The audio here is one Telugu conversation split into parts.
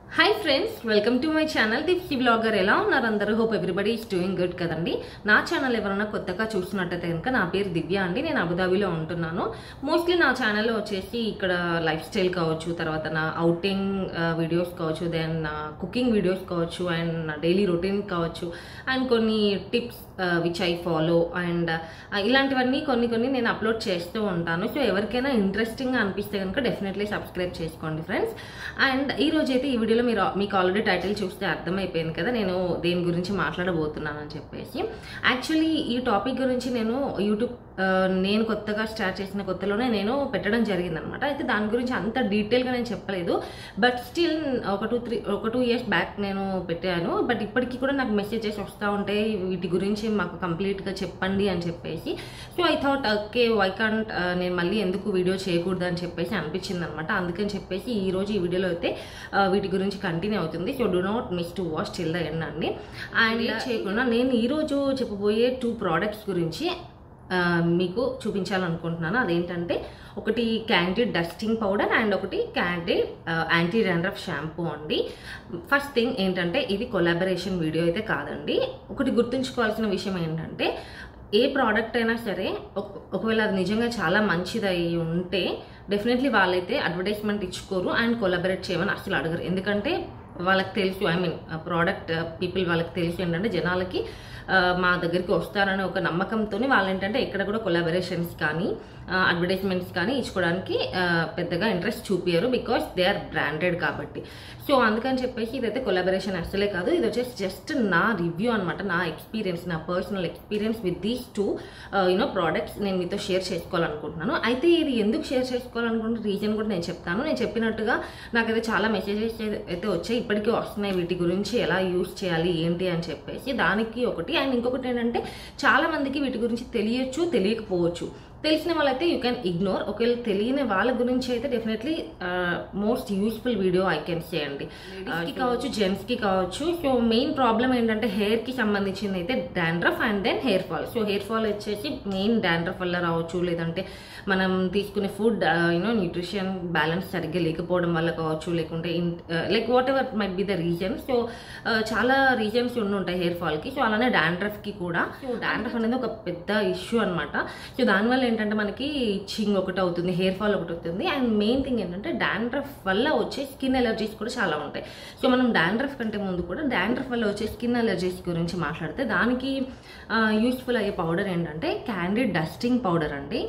hi friends welcome to my channel Dipsi blogger ఎలా ఉన్నారు అందరూ hope everybody is doing good కదండి నా ఛానల్ ఎవరైనా కొత్తగా చూస్తున్నట్టయితే కనుక నా పేరు దివ్య అండి నేను అబుదాబిలో ఉంటున్నాను మోస్ట్లీ నా ఛానల్లో వచ్చేసి ఇక్కడ లైఫ్ స్టైల్ కావచ్చు తర్వాత నా అవుటింగ్ వీడియోస్ కావచ్చు దెన్ నా కుకింగ్ వీడియోస్ కావచ్చు అండ్ నా డైలీ రొటీన్ కావచ్చు అండ్ కొన్ని tips which I follow and ఇలాంటివన్నీ కొన్ని కొన్ని నేను అప్లోడ్ చేస్తూ ఉంటాను సో ఎవరికైనా ఇంట్రెస్టింగ్గా అనిపిస్తే కనుక డెఫినెట్లీ సబ్స్క్రైబ్ చేసుకోండి ఫ్రెండ్స్ అండ్ ఈ రోజు అయితే ఈ వీడియోలో మీరు మీకు ఆల్రెడీ టైటిల్ చూస్తే అర్థమైపోయింది కదా నేను దేని గురించి మాట్లాడబోతున్నాను అని చెప్పేసి యాక్చువల్లీ ఈ టాపిక్ గురించి నేను యూట్యూబ్ ఆ, నేను కొత్తగా స్టార్ట్ చేసిన కొత్తలోనే నేను పెట్టడం జరిగిందనమాట అయితే దాని గురించి అంత డీటెయిల్గా నేను చెప్పలేదు బట్ స్టిల్ ఒక టూ త్రీ ఒక టూ ఇయర్స్ బ్యాక్ నేను పెట్టాను బట్ ఇప్పటికీ కూడా నాకు మెసేజెస్ వస్తూ ఉంటాయి వీటి గురించి మాకు కంప్లీట్గా చెప్పండి అని చెప్పేసి so I thought okay why can't నేను మళ్ళీ ఎందుకు వీడియో చేయకూడదు అని చెప్పేసి అనిపించింది అనమాట అందుకని చెప్పేసి ఈ రోజు ఈ వీడియోలో అయితే ఆ, వీటి గురించి కంటిన్యూ అవుతుంది so do not miss to watch till the end అండి అండ్ చేయకుండా నేను ఈరోజు చెప్పబోయే టూ ప్రోడక్ట్స్ గురించి ఆ, మీకు చూపించాలనుకుంటున్నాను అదేంటంటే ఒకటి క్యాండిడ్ డస్టింగ్ పౌడర్ అండ్ ఒకటి క్యాండిడ్ యాంటీ డాండ్రఫ్ షాంపూ అండి ఫస్ట్ థింగ్ ఏంటంటే ఇది కొలాబరేషన్ వీడియో అయితే కాదండి ఒకటి గుర్తుంచుకోవాల్సిన విషయం ఏంటంటే ఏ ప్రోడక్ట్ అయినా సరే ఒక- ఒకవేళ అది నిజంగా చాలా మంచిది అయి ఉంటే డెఫినెట్లీ వాళ్ళైతే అడ్వర్టైజ్మెంట్ ఇచ్చుకోరు అండ్ కొలాబరేట్ చేయమని అసలు అడగరు ఎందుకంటే వాళ్ళకి తెలుసు ఐ మీన్ ప్రోడక్ట్ పీపుల్ వాళ్ళకి తెలుసు ఏంటంటే జనాలకి ఆ, మా దగ్గరికి వస్తారనే ఒక నమ్మకంతో వాళ్ళు ఏంటంటే ఎక్కడ కూడా కొలాబరేషన్స్ కానీ అడ్వర్టైజ్మెంట్స్ కానీ ఇచ్చుకోవడానికి ఆ, పెద్దగా ఇంట్రెస్ట్ చూపించరు బికాస్ దే ఆర్ బ్రాండెడ్ కాబట్టి సో అందుకని చెప్పేసి ఇదైతే కొలాబరేషన్ అసలే కాదు ఇది వచ్చేసి జస్ట్ నా రివ్యూ అనమాట నా ఎక్స్పీరియన్స్ నా personal experience with these two you know products నేను మీతో షేర్ చేసుకోవాలనుకుంటున్నాను అయితే ఇది ఎందుకు షేర్ చేసుకోవాలనుకుంటున్న రీజన్ కూడా నేను చెప్తాను నేను చెప్పినట్టుగా నాకైతే చాలా మెసేజెస్ అయితే వచ్చాయి ఇప్పటికీ వస్తున్నాయి వీటి గురించి ఎలా యూస్ చేయాలి ఏంటి అని చెప్పేసి దానికి ఒకటి అండ్ ఇంకొకటి ఏంటంటే చాలా మందికి వీటి గురించి తెలియచ్చు తెలియకపోవచ్చు తెలిసిన వాళ్ళైతే యూ క్యాన్ ఇగ్నోర్ ఒకవేళ తెలియని వాళ్ళ గురించి అయితే definitely most useful video I can say అండి కి కావచ్చు జెంట్స్ కి కావచ్చు సో మెయిన్ ప్రాబ్లం ఏంటంటే హెయిర్ కి సంబంధించింది అయితే dandruff and then hair fall so hair fall వచ్చేసి మెయిన్ డాండ్రఫ్ వల్ల రావచ్చు లేదంటే మనం తీసుకునే ఫుడ్ యూనో న్యూట్రిషన్ బ్యాలెన్స్ సరిగ్గా లేకపోవడం వల్ల కావచ్చు లేకుంటే like whatever might be the reason so చాలా రీజన్స్ ఉండి ఉంటాయి హెయిర్ ఫాల్కి సో అలానే డాండ్రఫ్కి కూడా సో డాండ్రఫ్ అనేది ఒక పెద్ద ఇష్యూ అనమాట సో దానివల్ల ఏంటంటే మనకి ఇచ్చింగ్ ఒకటి అవుతుంది హెయిర్ ఫాల్ ఒకటి అవుతుంది అండ్ మెయిన్ థింగ్ ఏంటంటే డాండ్రఫ్ వల్ల వచ్చే స్కిన్ ఎలర్జీస్ కూడా చాలా ఉంటాయి సో మనం డాండ్రఫ్ కంటే ముందు కూడా డాండ్రఫ్ వల్ల వచ్చే స్కిన్ ఎలర్జీస్ గురించి మాట్లాడితే దానికి యూస్ఫుల్ అయ్యే పౌడర్ ఏంటంటే క్యాండిడ్ డస్టింగ్ పౌడర్ అండి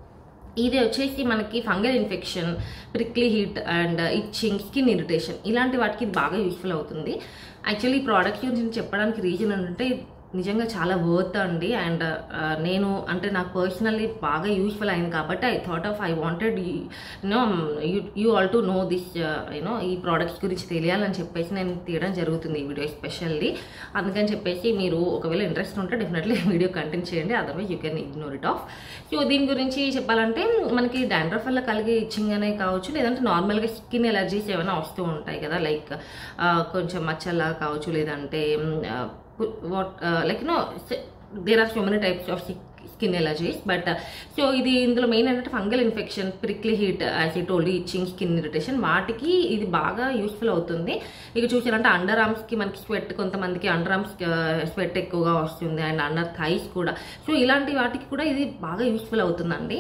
ఇది వచ్చేసి మనకి fungal infection prickly heat and itching skin irritation ఇలాంటి వాటికి ఇది బాగా యూస్ఫుల్ అవుతుంది యాక్చువల్లీ ఈ ప్రోడక్ట్ గురించి చెప్పడానికి రీజన్ ఏంటంటే నిజంగా చాలా వర్త్ అండి అండ్ నేను అంటే నాకు పర్సనల్లీ బాగా యూస్ఫుల్ అయింది కాబట్టి I thought of I wanted you know you you all to know this you know ఈ ప్రోడక్ట్స్ గురించి తెలియాలని చెప్పేసి నేను తీయడం జరుగుతుంది ఈ వీడియో ఎస్పెషల్లీ అందుకని చెప్పేసి మీరు ఒకవేళ ఇంట్రెస్ట్ ఉంటే డెఫినెట్లీ వీడియో కంటిన్యూ చేయండి otherwise you can ignore it off so దీని గురించి చెప్పాలంటే మనకి డాండ్రఫ్ వల్ల కలిగే ఇచ్చింగ్ అనే కావచ్చు లేదంటే నార్మల్గా స్కిన్ ఎలర్జీస్ ఏమైనా వస్తూ ఉంటాయి కదా లైక్ కొంచెం మచ్చల్లా కావచ్చు లేదంటే what like know there are so many types of skin allergies but so ఇది ఇందులో మెయిన్ ఏంటంటే fungal infection prickly heat as it old itching skin irritation వాటికి ఇది బాగా యూస్ఫుల్ అవుతుంది ఇక చూసారంటే అండర్ ఆర్మ్స్కి మనకి స్వెట్ కొంతమందికి అండర్ ఆర్మ్స్ స్వెట్ ఎక్కువగా వస్తుంది అండ్ అండర్ థైస్ కూడా సో ఇలాంటి వాటికి కూడా ఇది బాగా యూస్ఫుల్ అవుతుందండి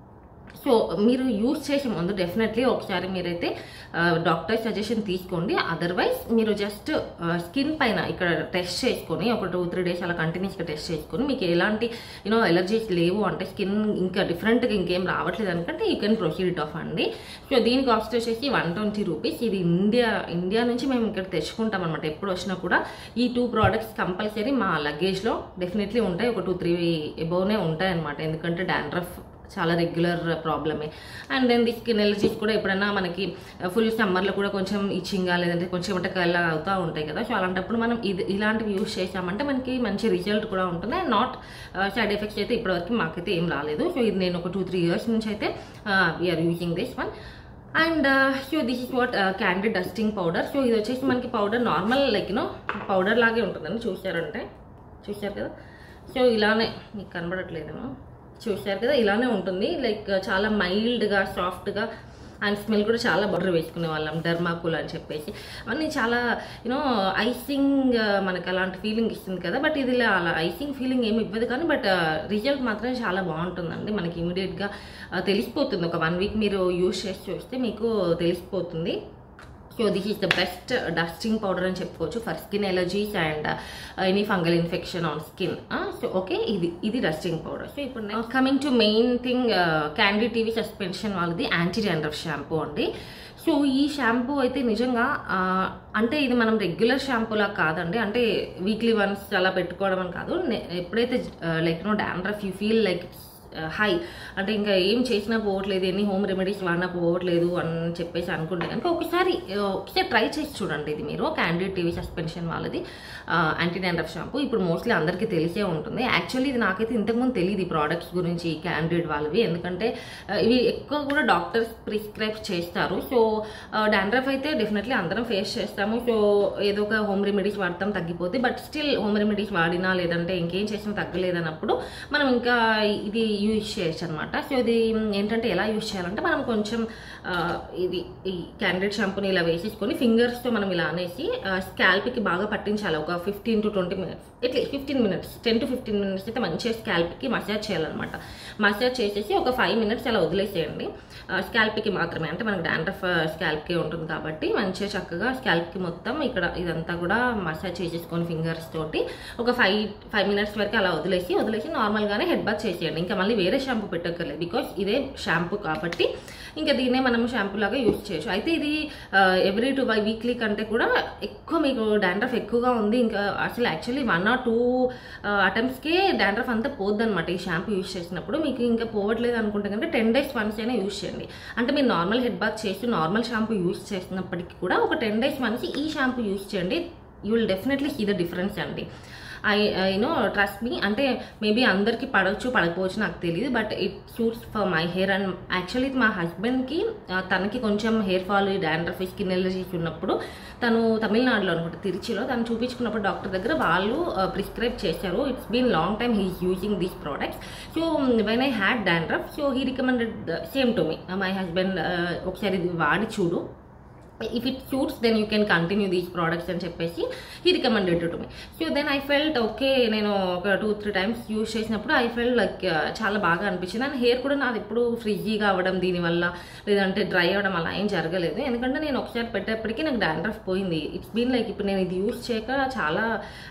సో మీరు యూజ్ చేసే ముందు డెఫినెట్లీ ఒకసారి మీరైతే డాక్టర్ సజెషన్ తీసుకోండి అదర్వైజ్ మీరు జస్ట్ స్కిన్ పైన ఇక్కడ టెస్ట్ చేసుకొని ఒక టూ త్రీ డేస్ అలా కంటిన్యూస్గా టెస్ట్ చేసుకొని మీకు ఎలాంటి యూనో ఎలర్జీస్ లేవు అంటే స్కిన్ ఇంకా డిఫరెంట్గా ఇంకేం రావట్లేదు అనుకంటే you can proceed it off అండి సో దీని కాస్ట్ వచ్చేసి వన్ ట్వంటీ రూపీస్ ఇది ఇండియా ఇండియా నుంచి మేము ఇక్కడ తెచ్చుకుంటాం అనమాట ఎప్పుడు వచ్చినా కూడా ఈ టూ ప్రోడక్ట్స్ కంపల్సరీ మా లగేజ్లో డెఫినెట్లీ ఉంటాయి ఒక టూ త్రీ ఎబోవ్నే ఉంటాయి అనమాట ఎందుకంటే డాండ్రఫ్ చాలా రెగ్యులర్ ప్రాబ్లమే and then the skin allergies కూడా ఎప్పుడైనా మనకి ఫుల్ సమ్మర్లో కూడా కొంచెం ఇచ్చింగా లేదంటే కొంచెం వంటకాయలా అవుతూ ఉంటాయి కదా సో అలాంటప్పుడు మనం ఇది ఇలాంటివి యూస్ చేసామంటే మనకి మంచి రిజల్ట్ కూడా ఉంటుంది అండ్ నాట్ సైడ్ ఎఫెక్ట్స్ అయితే ఇప్పటివరకు మాకైతే ఏం రాలేదు సో ఇది నేను ఒక టూ త్రీ ఇయర్స్ నుంచి అయితే we're using this one and so this is what Candid dusting powder so ఇది వచ్చేసి మనకి powder normal like you know powder లాగే ఉంటుందండి చూసారంటే చూసారు కదా సో ఇలానే మీకు కనబడట్లేదేమో చూసారు కదా ఇలానే ఉంటుంది లైక్ చాలా మైల్డ్గా సాఫ్ట్గా అండ్ స్మెల్ కూడా చాలా బటర్ వేసుకునే వాళ్ళం డర్మాకూల్ అని చెప్పేసి అవన్నీ చాలా యూనో ఐసింగ్ మనకు అలాంటి ఫీలింగ్ ఇస్తుంది కదా బట్ ఇది ఇలా అలా ఐసింగ్ ఫీలింగ్ ఏమి ఇవ్వదు కానీ బట్ రిజల్ట్ మాత్రం చాలా బాగుంటుందండి మనకి ఇమీడియట్గా తెలిసిపోతుంది ఒక వన్ వీక్ మీరు యూస్ చేసి చూస్తే మీకు తెలిసిపోతుంది so this is the best dusting powder అని చెప్పుకోవచ్చు for skin allergies and any fungal infection on skin so okay ఇది ఇది డస్టింగ్ పౌడర్ సో ఇప్పుడు coming to main thing Candid TV suspension వాళ్ళది యాంటీ డాండ్రఫ్ షాంపూ అండి సో ఈ షాంపూ అయితే నిజంగా ఆ, అంటే ఇది మనం రెగ్యులర్ షాంపూలా కాదండి అంటే వీక్లీ వన్స్ అలా పెట్టుకోవడం అని కాదు నే- ఎప్పుడైతే like no dandruff you feel like high అంటే ఇంకా ఏం చేసినా పోవట్లేదు ఎన్ని హోమ్ రెమెడీస్ వాడినా పోవట్లేదు అని చెప్పేసి అనుకుంటే కనుక ఒకసారి ఆ, ఒకసారి ట్రై చేసి చూడండి ఇది మీరు క్యాండిడ్ టీవీ సస్పెన్షన్ వాళ్ళది యాంటీ డాండ్రఫ్ షాంపూ ఇప్పుడు మోస్ట్లీ అందరికీ తెలిసే ఉంటుంది యాక్చువల్లీ ఇది నాకైతే ఇంతకుముందు తెలియదు ఈ ప్రోడక్ట్స్ గురించి క్యాండిడ్ వాళ్ళవి ఎందుకంటే ఆ, ఇవి ఎక్కువ కూడా డాక్టర్స్ ప్రిస్క్రైబ్ చేస్తారు సో డాండ్రఫ్ అయితే డెఫినెట్లీ అందరం ఫేస్ చేస్తాము సో ఏదో ఒక హోమ్ రెమెడీస్ వాడతాం తగ్గిపోతే బట్ స్టిల్ హోమ్ రెమెడీస్ వాడినా లేదంటే ఇంకేం చేసినా తగ్గలేదన్నప్పుడు మనం ఇంకా ఇది యూజ్ చేయొచ్చు అనమాట సో ఇది ఏంటంటే ఎలా యూజ్ చేయాలంటే మనం కొంచెం ఆ, ఇది ఈ క్యాండిడేట్ షాంపూని ఇలా వేసేసుకొని ఫింగర్స్తో మనం ఇలా అనేసి స్కాల్ప్కి బాగా పట్టించాలి ఒక ఫిఫ్టీన్ టు ట్వంటీ మినిట్స్ ఇట్లా fifteen minutes ten to fifteen minutes అయితే మంచిగా స్కాల్ప్కి మసాజ్ చేయాలన్నమాట మసాజ్ చేసేసి ఒక ఫైవ్ మినిట్స్ అలా వదిలేసేయండి స్కాల్ప్కి మాత్రమే అంటే మనకు డాండ్రఫ్ స్కాల్ప్కే ఉంటుంది కాబట్టి మంచిగా చక్కగా స్కాల్ప్కి మొత్తం ఇక్కడ ఇదంతా కూడా మసాజ్ చేసేసుకొని ఫింగర్స్ తోటి ఒక ఫైవ్ ఫైవ్ మినిట్స్ వరకు అలా వదిలేసి వదిలేసి నార్మల్గానే హెడ్ బాత్ చేసేయండి ఇంకా మళ్ళీ వేరే షాంపూ పెట్టక్కర్లేదు బికాస్ ఇదే షాంపూ కాబట్టి ఇంకా దీన్నే మనం షాంపూ లాగా యూజ్ చేయొచ్చు అయితే ఇది ఎవ్రీ టూ బై వీక్లీ కంటే కూడా ఎక్కువ మీకు డాండ్రఫ్ ఎక్కువగా ఉంది ఇంకా అసలు యాక్చువల్లీ వన్ ఆర్ టూ అటెంప్ట్స్కే డాండ్రఫ్ అంతా పోద్దనమాట ఈ షాంపూ యూజ్ చేసినప్పుడు మీకు ఇంకా పోవట్లేదు అనుకుంటే కనుక టెన్ డేస్ వన్స్ అయినా యూజ్ చేయండి అంటే మీరు నార్మల్ హెడ్ బాత్ చేసి నార్మల్ షాంపూ యూజ్ చేసినప్పటికీ కూడా ఒక టెన్ డేస్ వన్స్ ఈ షాంపూ యూజ్ చేయండి you will definitely see the difference అండి ఐ యూనో ట్రస్ట్ మీ అంటే మేబీ అందరికీ పడవచ్చు పడకపోవచ్చు నాకు తెలియదు but it suits for my hair and actually మా హస్బెండ్కి తనకి కొంచెం hair fall dandruff skin allergies ఉన్నప్పుడు తను తమిళనాడులో అనుకుంటా తిరుచిలో తను చూపించుకున్నప్పుడు డాక్టర్ దగ్గర వాళ్ళు ప్రిస్క్రైబ్ చేశారు it's been long time he's using these products so when I had dandruff so he recommended same to me my husband ఒకసారి ఇది వాడి చూడు if it suits then you can continue these products అని చెప్పేసి ఈ recommended to me so then I felt okay నేను ఒక టూ త్రీ టైమ్స్ యూజ్ చేసినప్పుడు ఐ ఫెల్ట్ లైక్ చాలా బాగా అనిపించింది అండ్ హెయిర్ కూడా నాది ఎప్పుడు ఫ్రిజ్జీగా అవ్వడం దీనివల్ల లేదంటే డ్రై అవ్వడం అలా ఏం జరగలేదు ఎందుకంటే నేను ఒకసారి పెట్టేప్పటికీ నాకు డాండ్రఫ్ పోయింది ఇట్స్ బీన్ లైక్ ఇప్పుడు నేను ఇది యూజ్ చేయక చాలా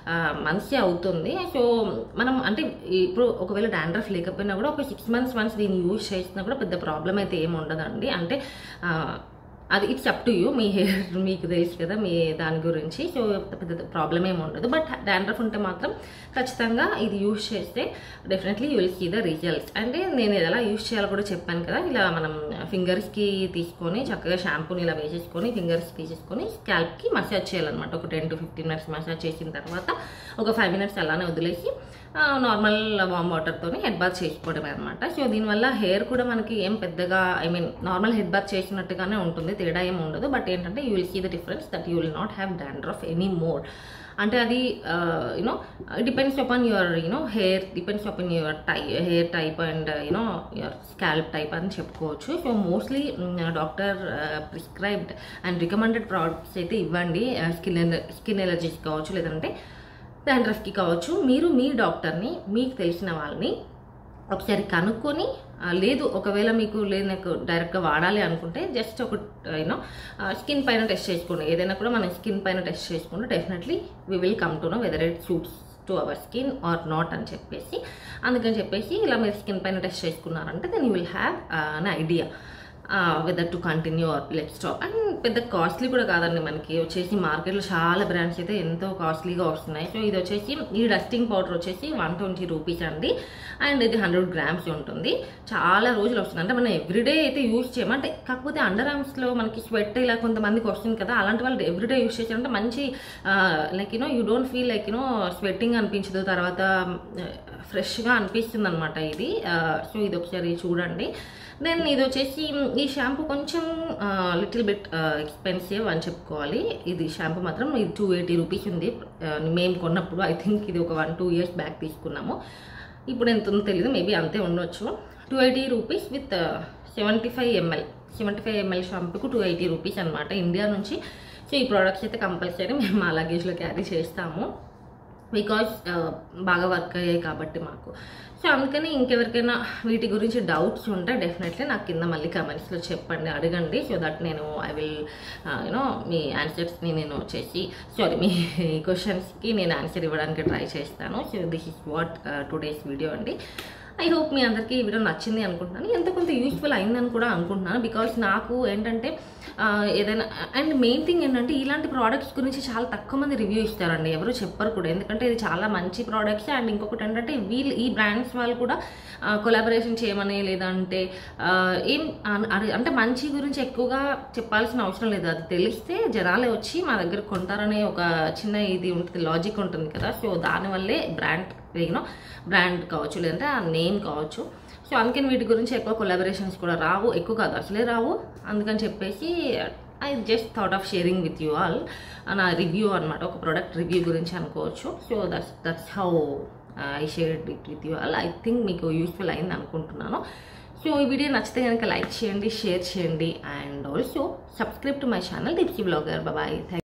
మంచి అవుతుంది సో మనం అంటే ఇప్పుడు ఒకవేళ డాండ్రఫ్ లేకపోయినా కూడా ఒక సిక్స్ మంత్స్ వన్స్ దీన్ని యూజ్ చేసినా కూడా పెద్ద ప్రాబ్లం అయితే ఏమి ఉండదండి అంటే ఆ, అది ఇట్స్ అప్ టు యూ మీ హెయిర్ మీకు తెలుసు కదా మీ దాని గురించి సో పెద్ద ప్రాబ్లం ఏమి ఉండదు బట్ డాండ్రఫ్ ఉంటే మాత్రం ఖచ్చితంగా ఇది యూజ్ చేస్తే definitely you will see the results అంటే నేను ఎలా యూజ్ చేయాలో కూడా చెప్పాను కదా ఇలా మనం ఫింగర్స్కి తీసుకొని చక్కగా షాంపూని ఇలా వేసేసుకొని ఫింగర్స్ తీసేసుకొని స్కాల్ప్కి మసాజ్ చేయాలన్నమాట ఒక ten to fifteen minutes massage చేసిన తర్వాత ఒక ఫైవ్ మినిట్స్ అలానే వదిలేసి నార్మల్ వామ్ వాటర్తో హెడ్ బాత్ చేసుకోవడమే అనమాట సో దీనివల్ల హెయిర్ కూడా మనకి ఏం పెద్దగా I mean normal head bath చేసినట్టుగానే ఉంటుంది తేడా ఏం ఉండదు బట్ ఏంటంటే you will see the difference that you will not have dandruff any more అంటే అది you know depends upon your you know hair depends upon your tie hair type and you know your scalp type అని చెప్పుకోవచ్చు so mostly doctor prescribed and recommended products అయితే ఇవ్వండి స్కిన్ స్కిన్ ఎలర్జీస్ కావచ్చు లేదంటే డాండ్రఫ్కి కావచ్చు మీరు మీ డాక్టర్ని మీకు తెలిసిన వాళ్ళని ఒకసారి కనుక్కొని ఆ, లేదు ఒకవేళ మీకు లేదు నాకు డైరెక్ట్గా వాడాలి అనుకుంటే జస్ట్ ఒక యూనో స్కిన్ పైన టెస్ట్ చేసుకోండి ఏదైనా కూడా మనం స్కిన్ పైన టెస్ట్ చేసుకుంటే definitely we will come to know whether it suits to our skin or not అని చెప్పేసి అందుకని చెప్పేసి ఇలా మీరు స్కిన్ పైన టెస్ట్ చేసుకున్నారంటే then you will have an idea whether to continue or let stop అండ్ పెద్ద కాస్ట్లీ కూడా కాదండి మనకి వచ్చేసి మార్కెట్లో చాలా బ్రాండ్స్ అయితే ఎంతో కాస్ట్లీగా వస్తున్నాయి సో ఇది వచ్చేసి ఈ డస్టింగ్ పౌడర్ వచ్చేసి వన్ ట్వంటీ రూపీస్ అండి అండ్ ఇది హండ్రెడ్ గ్రామ్స్ ఉంటుంది చాలా రోజులు వస్తుంది అంటే మనం ఎవ్రీడే అయితే యూజ్ చేయము అంటే కాకపోతే అండర్ ఆర్మ్స్లో మనకి స్వెట్ ఇలా కొంతమందికి వస్తుంది కదా అలాంటి వాళ్ళు ఎవ్రీడే యూజ్ చేసారంటే మంచి like you know you don't feel like you know sweating అనిపించదు తర్వాత ఫ్రెష్గా అనిపిస్తుంది అనమాట ఇది సో ఇది ఒకసారి చూడండి దెన్ ఇది వచ్చేసి ఈ షాంపూ కొంచెం లిటిల్ బిట్ ఎక్స్పెన్సివ్ అని చెప్పుకోవాలి ఇది షాంపూ మాత్రం ఇది టూ ఎయిటీ రూపీస్ ఉంది ఆ, మేము కొన్నప్పుడు ఐ థింక్ ఇది ఒక వన్ టూ ఇయర్స్ బ్యాక్ తీసుకున్నాము ఇప్పుడు ఎంత ఉందో తెలియదు మేబీ అంతే ఉండొచ్చు two eighty rupees with seventy five ML seventy five ML షాంపూకు టూ ఎయిటీ రూపీస్ అనమాట ఇండియా నుంచి సో ఈ ప్రోడక్ట్స్ అయితే కంపల్సరీ మేము మా లగేజ్లో క్యారీ చేస్తాము బికాజ్ బాగా వర్క్ అయ్యాయి కాబట్టి మాకు సో అందుకని ఇంకెవరికైనా వీటి గురించి డౌట్స్ ఉంటే డెఫినెట్లీ నాకు కింద మళ్ళీ కమెంట్స్లో చెప్పండి అడగండి సో దట్ నేను ఐ విల్ యూనో మీ ఆన్సర్స్ని నేను వచ్చేసి సారీ మీ క్వశ్చన్స్కి నేను ఆన్సర్ ఇవ్వడానికి ట్రై చేస్తాను so this is what today's video అండి ఐ హోప్ మీ అందరికీ ఈ వీడియో నచ్చింది అనుకుంటున్నాను ఎంత కొంత యూస్ఫుల్ అయిందని కూడా అనుకుంటున్నాను బికాస్ నాకు ఏంటంటే ఆ, ఏదైనా అండ్ మెయిన్ థింగ్ ఏంటంటే ఇలాంటి ప్రోడక్ట్స్ గురించి చాలా తక్కువ మంది రివ్యూ ఇస్తారండి ఎవరు చెప్పరు కూడా ఎందుకంటే ఇది చాలా మంచి ప్రోడక్ట్స్ అండ్ ఇంకొకటి ఏంటంటే వీళ్ళు ఈ బ్రాండ్స్ వాళ్ళు కూడా కొలాబరేషన్ చేయమని లేదంటే ఆ, ఏం అన్- అడి- అంటే మంచి గురించి ఎక్కువగా చెప్పాల్సిన అవసరం లేదు అది తెలిస్తే జనాలే వచ్చి మా దగ్గర కొంటారనే ఒక చిన్న ఇది ఉంటుంది లాజిక్ ఉంటుంది కదా సో దానివల్లే బ్రాండ్ యూనో బ్రాండ్ కావచ్చు లేదంటే ఆ నేమ్ కావచ్చు సో అందుకని వీటి గురించి ఎక్కువ కొలాబరేషన్స్ కూడా రావు ఎక్కువ కాదు అసలే రావు అందుకని చెప్పేసి I just thought of sharing with you all నా రివ్యూ అనమాట ఒక ప్రోడక్ట్ రివ్యూ గురించి అనుకోవచ్చు so that's that's how I shared it with you all I think మీకు యూస్ఫుల్ అయింది అనుకుంటున్నాను సో ఈ వీడియో నచ్చితే కనుక లైక్ చేయండి షేర్ చేయండి and also subscribe to my channel Deepsi blogger bye thank